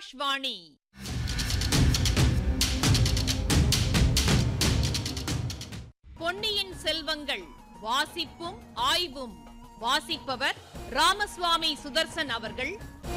ஆகாஷ்வாணி பொன்னியின் செல்வங்கள் வாசிப்பும் ஆய்வும் வாசிப்பவர் ராமசுவாமி சுதர்சன் அவர்கள்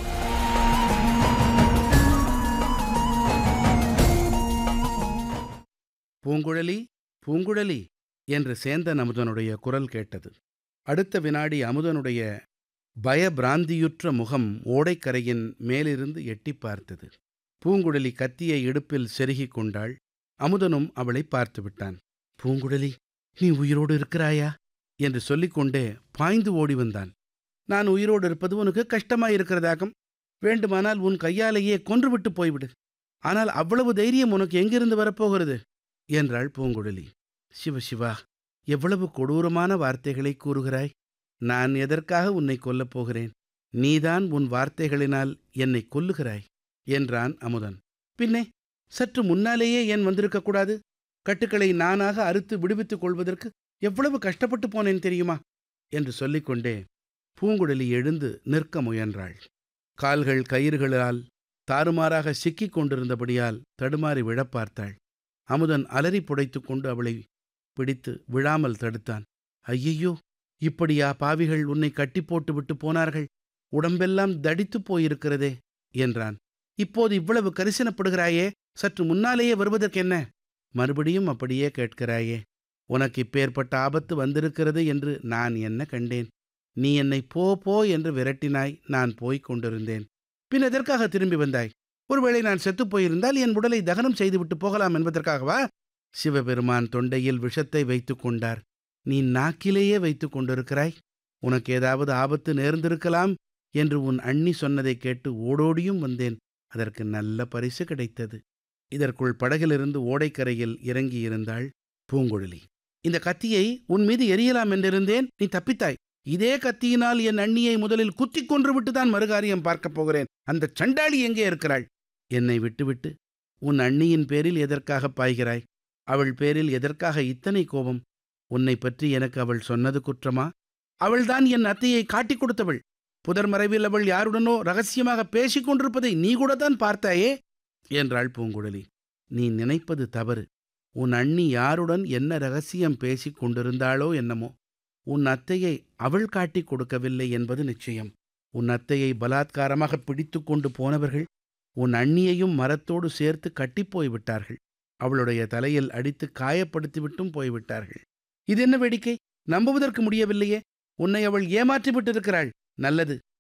பூங்குழலி பூங்குழலி என்று சேந்தன் அமுதனுடைய குரல் கேட்டது அடுத்த வினாடி அமுதனுடைய பயபிராந்தியுற்ற முகம் ஓடைக்கரையின் மேலிருந்து எட்டிப் பார்த்தது பூங்குழலி கத்தியை இடுப்பில் செருகிக் கொண்டாள் அமுதனும் அவளை பார்த்து விட்டான் பூங்குழலி நீ உயிரோடு இருக்கிறாயா என்று சொல்லிக்கொண்டே பாய்ந்து ஓடி வந்தான் நான் உயிரோடு இருப்பது உனக்கு கஷ்டமாயிருக்கிறதாகும் வேண்டுமானால் உன் கையாலேயே கொன்றுவிட்டு போய்விடு ஆனால் அவ்வளவு தைரியம் உனக்கு எங்கிருந்து வரப்போகிறது என்றாள் பூங்குழலி சிவ சிவா எவ்வளவு கொடூரமான வார்த்தைகளை கூறுகிறாய் நான் எதற்காக உன்னை கொல்லப் போகிறேன் நீதான் உன் வார்த்தைகளினால் என்னை கொல்லுகிறாய் என்றான் அமுதன் பின்னே சற்று முன்னாலேயே ஏன் வந்திருக்கக்கூடாது கட்டுக்களை நானாக அறுத்து விடுவித்துக் கொள்வதற்கு எவ்வளவு கஷ்டப்பட்டு போனேன் தெரியுமா என்று சொல்லிக்கொண்டே பூங்குழலி எழுந்து நிற்க முயன்றாள் கால்கள் கயிறுகளால் தாறுமாறாக சிக்கிக் கொண்டிருந்தபடியால் தடுமாறி விழப் பார்த்தாள் அமுதன் அலறி புடைத்துக் கொண்டு அவளை பிடித்து விழாமல் தடுத்தான் ஐயையோ இப்படியா பாவிகள் உன்னை கட்டி போட்டு விட்டு போனார்கள் உடம்பெல்லாம் தடித்துப் போயிருக்கிறதே என்றான் இப்போது இவ்வளவு கரிசனப்படுகிறாயே சற்று முன்னாலேயே வருவதற்கென்ன மறுபடியும் அப்படியே கேட்கிறாயே உனக்கு இப்பேற்பட்ட ஆபத்து வந்திருக்கிறது என்று நான் என்ன கண்டேன் நீ என்னை போ போ என்று விரட்டினாய் நான் போய்க் கொண்டிருந்தேன் பின் எதற்காக திரும்பி வந்தாய் ஒருவேளை நான் செத்துப் போயிருந்தால் என் உடலை தகனம் செய்துவிட்டு போகலாம் என்பதற்காகவா சிவபெருமான் தொண்டையில் விஷத்தை வைத்துக் கொண்டார் நீ நாக்கிலேயே வைத்துக் கொண்டிருக்கிறாய் உனக்கு ஏதாவது ஆபத்து நேர்ந்திருக்கலாம் என்று உன் அண்ணி சொன்னதைக் கேட்டு ஓடோடியும் வந்தேன் அதற்கு நல்ல பரிசு கிடைத்தது இதற்குள் படகிலிருந்து ஓடைக்கரையில் இறங்கியிருந்தாள் பூங்குழலி இந்த கத்தியை உன் மீது எரியலாம் என்றிருந்தேன் நீ தப்பித்தாய் இதே கத்தியினால் என் அண்ணியை முதலில் குத்திக் கொன்று விட்டுதான் மறுகாரியம் பார்க்கப் போகிறேன் அந்த சண்டாளி எங்கே இருக்கிறாள் என்னை விட்டுவிட்டு உன் அண்ணியின் பேரில் எதற்காக பாய்கிறாய் அவள் பேரில் எதற்காக இத்தனை கோபம் உன்னை பற்றி எனக்கு அவள் சொன்னது குற்றமா அவள்தான் என் அத்தையை காட்டிக் கொடுத்தவள் புதர் மறைவில் அவள் யாருடனோ ரகசியமாக பேசிக் கொண்டிருப்பதை நீ கூட தான் பார்த்தாயே என்றாள் பூங்குழலி நீ நினைப்பது தவறு உன் அண்ணி யாருடன் என்ன ரகசியம் பேசிக் கொண்டிருந்தாளோ என்னமோ உன் அத்தையை அவள் காட்டிக் கொடுக்கவில்லை என்பது நிச்சயம் உன் அத்தையை பலாத்காரமாக பிடித்து கொண்டு போனவர்கள் உன் அண்ணியையும் மரத்தோடு சேர்த்து கட்டிப்போய் விட்டார்கள் அவளுடைய தலையில் அடித்து காயப்படுத்திவிட்டும் போய்விட்டார்கள் இது என்ன வேடிக்கை நம்புவதற்கு முடியவில்லையே உன்னை அவள் ஏமாற்றி விட்டிருக்கிறாள் நல்லது